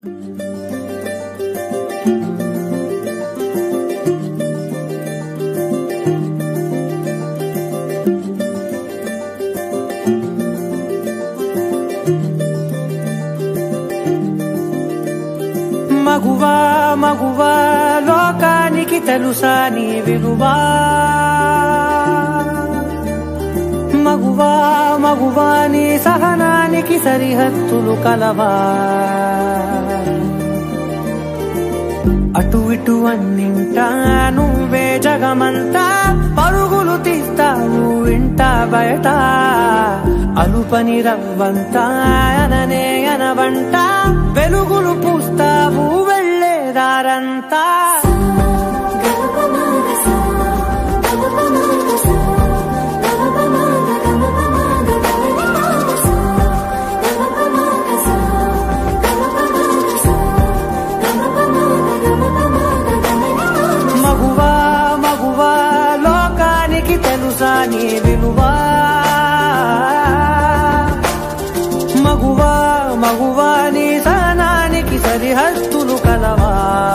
మగువా మగువా లోకానికి తెలుసా నీ విలువా మగువా మగువా నీ సహనానికి సరిహద్దులు కలవా అటు ఇటు అన్నింటా నువ్వే జగమంతా పరుగులు తీస్తావు ఇంట బయట అలుపని రవ్వంతా అననే అనవంట వెలుగులు పూస్తావు వెళ్ళేదారంతా మగువా మగువా లోకానికి తెలుసా నీ విలువా మగువా మగువా నీ సహనానికి సరిహద్దులు కలవా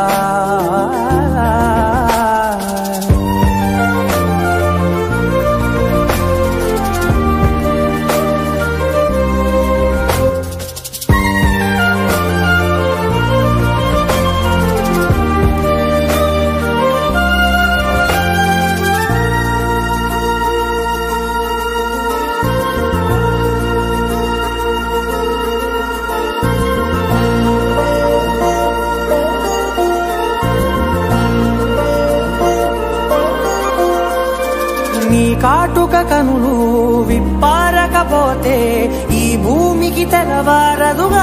నీ కాటుక కనులు విప్పారకపోతే ఈ భూమికి తెలవారదుగా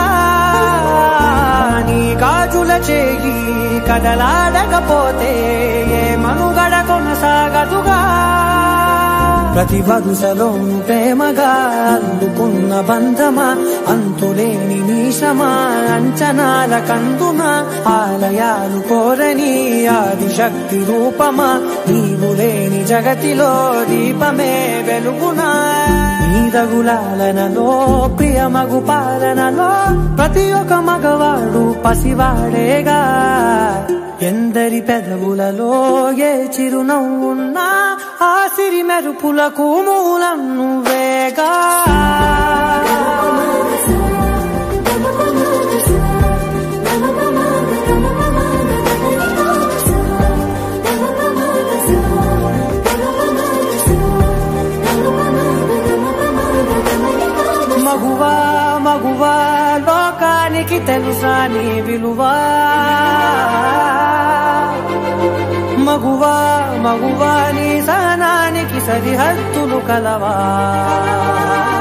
నీ గాజుల చేయి కదలాడకపోతే ఏ మనుగడ కొనసాగదుగా ప్రతి వరుసలోను ప్రేమగా అందుకున్న బంధమా అంతులేని నీశమా అంచనాల కందున ఆలయాలు కోరని ఆదిశక్తి రూపమా నీవు లేని జగతిలో దీపమే వెలుగునా నీదగులాలనలో ప్రియమగు పాలనలో ప్రతి ఒక్క మగవాడు పసివాడేగా ఎందరి పెదవులలో ఏ చిరునవ్వున్నా ఆ సిరి మెరుపులకు మూలం నువ్వేగా మగువా మగువా లోకానికి తెలుసా నీ విలువా మగువా మగువా నీ సహనానికి సరిహద్దులు కలవా